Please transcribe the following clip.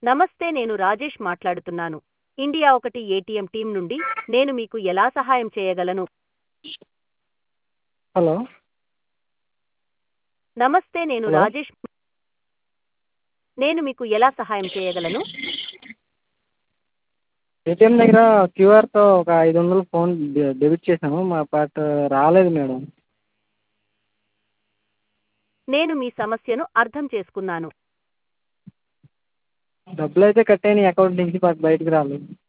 నమస్తే నేను రాజేష్ మాట్లాడుతున్నాను ఇండియా ఒకటి ఏటీఎం టీం నుండి నేను మీకు ఎలా సహాయం చేయగలను హలో నమస్తే నేను హలో రాజేష్ నేను మీకు ఎలా సహాయం చేయగలను ఏటీఎం దగ్గర క్యూఆర్తో ఒక ఐదు వందలు ఫోన్ డె- డెబిట్ చేశాము మా బట్ రాలేదు మేడం నేను మీ సమస్యను అర్థం చేసుకున్నాను డబ్బులు అయితే కట్ అయినాయి అకౌంట్ నుంచి బట్ బయటికి రాలేదు